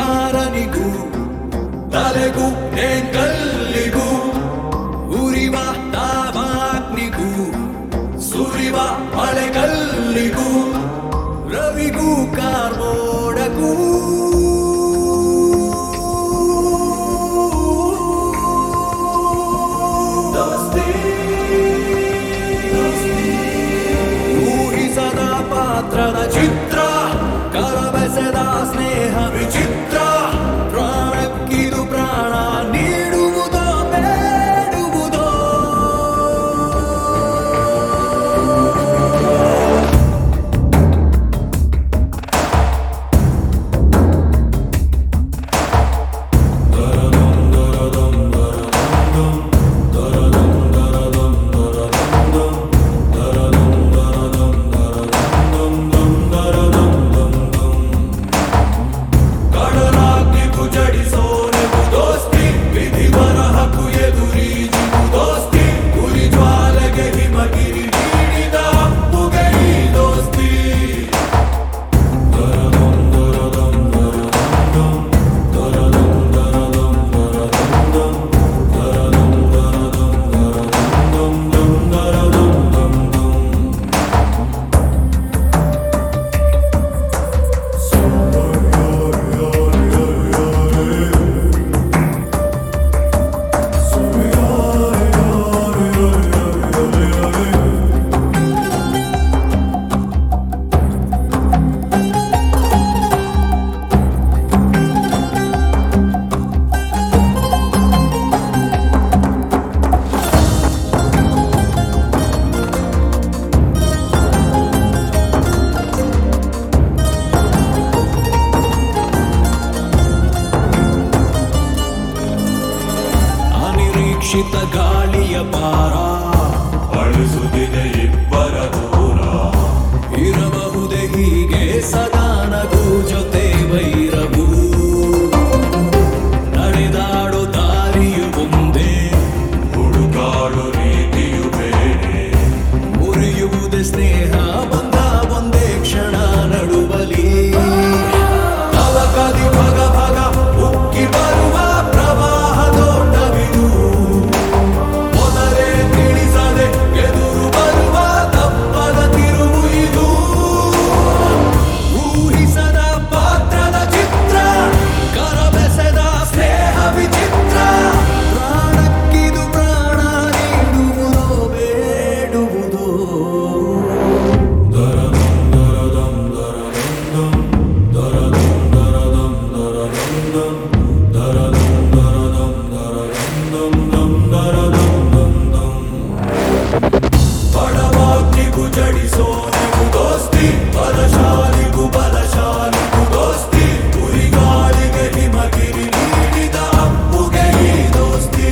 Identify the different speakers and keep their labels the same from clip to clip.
Speaker 1: ಕಾರನಿಗೂ ತಲೆಗೂ ಕಲ್ಲಿಗೂ ಉರಿವ ತಾವಾಗ್ನಿಗೂ ಸುರಿವ ಮಳೆಗಲ್ಲಿಗೂ ರವಿಗೂ ಕಾರ್ಮೋಡಗೂ ದೋಸ್ತಿ ಊಹಿಸದ ಪಾತ್ರದ ಚಿತ್ರ ಕರಬೆಸೆದ ಸ್ನೇಹ ವಿಚಿತ್ರ ಪ್ರಾಣಕ್ಕಿದು ಪ್ರಾಣ ನೀಡುವುದೋ ಬೇಡುವುದೋ ಕಡಲಾಗ್ನಿಗೂ ಜಡಿಸೋನೆವು ದೋಸ್ತಿ ವಿಧಿ ಬರಹಕ್ಕೂ ಎದುರೀಜಿವು ದೋಸ್ತಿ ಗುರಿ ಜ್ವಾಲೆಗೆ ಹಿಮಗಿರಿ ನೀಡಿದ ಅಪ್ಪುಗೆ ಈ ದೋಸ್ತಿ ಅನಿರೀಕ್ಷಿತ ಗಾಳಿಯ ಪಾರ
Speaker 2: ಅಳಿಸುತ್ತಿದೆ ಇಬ್ಬರ ದೂರ
Speaker 1: ಇರಬಹುದೇ ಹೀಗೆ ಸದಾ ನಗು ಜೊತೆ ವೈರವು ನಡೆದಾಡೋ ದಾರಿಯು ಒಂದೇ
Speaker 2: ಹುಡುಕಾಡು ರೀತಿಯು ಬೇರೆ
Speaker 1: ಮುರಿಯುವುದೇ ಸ್ನೇಹ ಬಂದ ಒಂದೇ ಕ್ಷಣ ನಡುವಲಿ ಅವಕದಿ ಭಗ ಭಗ ಉಕ್ಕಿ ಬರುವ ಪ್ರವಾಹದೋಟವಿದು ಮೊದಲೇ ತಿಳಿಸದೆ ಎದುರು ಬರುವ ತಪ್ಪದ ತಿರುವು ಇದು ಊಹಿಸದ ಪಾತ್ರದ ಚಿತ್ರ ಕರಬೆಸೆದ ಸ್ನೇಹ ವಿಚಿತ್ರ ಪ್ರಾಣಕ್ಕಿದು ಪ್ರಾಣ ನೀಡುವುದೋ ಬೇಡುವುದೋ ಬಡವಾಗ್ನಿಗೂ ಜಡಿಸೋ ನೀವು ದೋಸ್ತಿ ಬಲಶಾಲಿಗೂ ಬಲಶಾಲಿಗೂ ದೋಸ್ತಿ ಉರಿಗಾಳಿಗೆ ಹಿಮಗಿರಿ ನೀಡಿದ ಅಪ್ಪುಗೆ ಈ ದೋಸ್ತಿ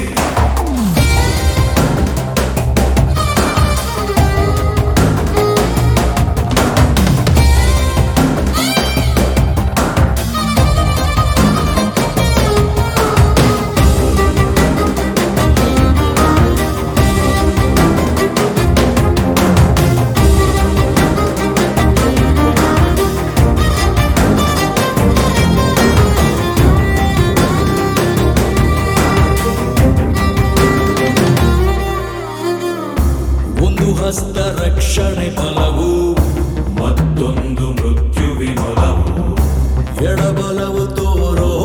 Speaker 1: ಒಂದು ಹಸ್ತ ರಕ್ಷಣೆ ಫಲವು
Speaker 2: ಮತ್ತೊಂದು ಮೃತ್ಯುವಿನೊಲವು
Speaker 1: ಎಡಬಲವು ತೋರೋ